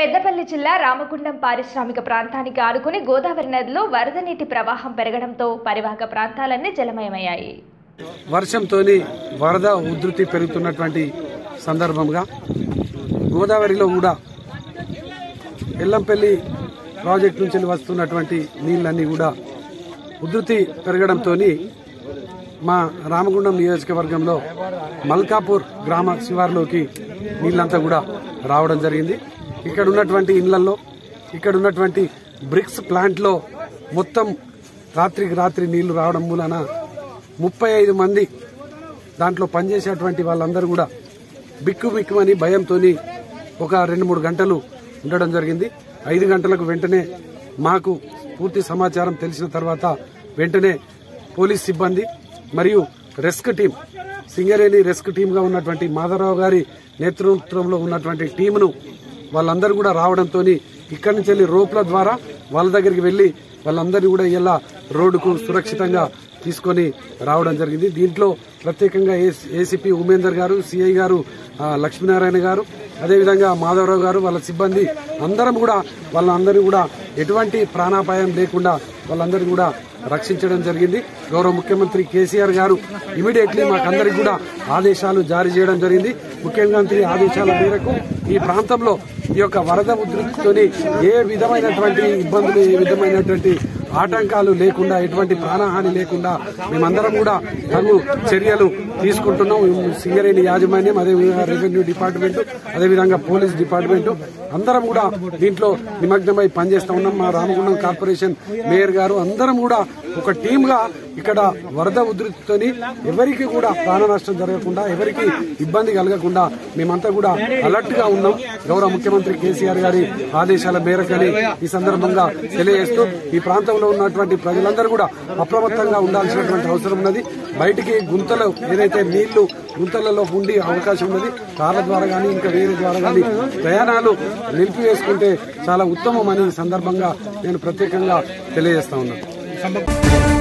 పెద్దపల్లి జిల్లా రామగుండం పారిశ్రామిక ప్రాంతానికి ఆనుకుని గోదావరి నదిలో వరద నీటి ప్రవాహం పెరగడంతో పరివాహక ప్రాంతాలన్నీ జలమయమయ్యాయి వర్షంతో వరద ఉధృతి పెరుగుతున్నటువంటి సందర్భంగా గోదావరిలో కూడా ఎల్లంపల్లి ప్రాజెక్టు నుంచి వస్తున్నటువంటి నీళ్ళన్నీ కూడా ఉధృతి పెరగడంతో మా రామగుండం నియోజకవర్గంలో మల్కాపూర్ గ్రామ శివార్లోకి నీళ్ళంతా కూడా రావడం జరిగింది ఇక్కడ ఉన్నటువంటి ఇళ్లలో ఇక్కడ ఉన్నటువంటి బ్రిక్స్ ప్లాంట్లో మొత్తం రాత్రికి రాత్రి నీళ్లు రావడం మూలన ముప్పై ఐదు మంది దాంట్లో పనిచేసేటువంటి వాళ్ళందరూ కూడా బిక్కు బిక్కుమని భయంతో ఒక రెండు మూడు గంటలు ఉండడం జరిగింది ఐదు గంటలకు వెంటనే మాకు పూర్తి సమాచారం తెలిసిన తర్వాత వెంటనే పోలీస్ సిబ్బంది మరియు రెస్క్ టీం సింగరేణి రెస్క్ టీంగా ఉన్నటువంటి మాధవరావు గారి నేతృత్వంలో ఉన్నటువంటి టీమును వాళ్ళందరూ కూడా రావడంతో ఇక్కడి నుంచి వెళ్ళి రోప్ల ద్వారా వాళ్ళ దగ్గరికి వెళ్లి వాళ్ళందరినీ కూడా ఇలా రోడ్డుకు సురక్షితంగా తీసుకొని రావడం జరిగింది దీంట్లో ప్రత్యేకంగా ఏసీపీ ఉమేందర్ గారు సిఐ గారు ఆ, లక్ష్మీనారాయణ గారు అదేవిధంగా మాధవరావు గారు వాళ్ళ సిబ్బంది అందరం కూడా వాళ్ళందరినీ కూడా ఎటువంటి ప్రాణాపాయం లేకుండా వాళ్ళందరినీ కూడా రక్షించడం జరిగింది గౌరవ ముఖ్యమంత్రి కేసీఆర్ గారు ఇమీడియట్లీ మాకందరికి కూడా ఆదేశాలు జారీ చేయడం జరిగింది ముఖ్యమంత్రి ఆదేశాల మేరకు ఈ ప్రాంతంలో ఈ యొక్క వరద ఉధృతితోని ఏ విధమైనటువంటి ఇబ్బందులు ఏ విధమైనటువంటి ఆటంకాలు లేకుండా ఎటువంటి ప్రాణహాని లేకుండా మేమందరం కూడా తగు చర్యలు తీసుకుంటున్నాం సింగరేణి యాజమాన్యం అదేవిధంగా రెవెన్యూ డిపార్ట్మెంట్ అదేవిధంగా పోలీస్ డిపార్ట్మెంట్ అందరం కూడా దీంట్లో నిమగ్నమై పనిచేస్తా ఉన్నాం మా రామగుండం కార్పొరేషన్ మేయర్ గారు అందరం కూడా ఒక టీమ్ గా ఇక్కడ వరద ఉధృతితోని ఎవరికి కూడా ప్రాణ నష్టం జరగకుండా ఎవరికి ఇబ్బంది కలగకుండా మేమంతా కూడా అలర్ట్ గా ఉన్నాం గౌరవ ముఖ్యమంత్రి కేసీఆర్ గారి ఆదేశాల మేరకని ఈ సందర్భంగా తెలియజేస్తూ ఈ ప్రాంతంలో ఉన్నటువంటి ప్రజలందరూ కూడా అప్రమత్తంగా ఉండాల్సినటువంటి అవసరం ఉన్నది బయటికి గుంతలు ఏదైతే నీళ్లు గుంతలలో ఉండి అవకాశం ఉన్నది కార్ల ద్వారా కానీ ఇంకా వేరే ద్వారా కానీ ప్రయాణాలు నిలిపివేసుకుంటే చాలా ఉత్తమం అని ఈ సందర్భంగా నేను ప్రత్యేకంగా తెలియజేస్తా ఉన్నాను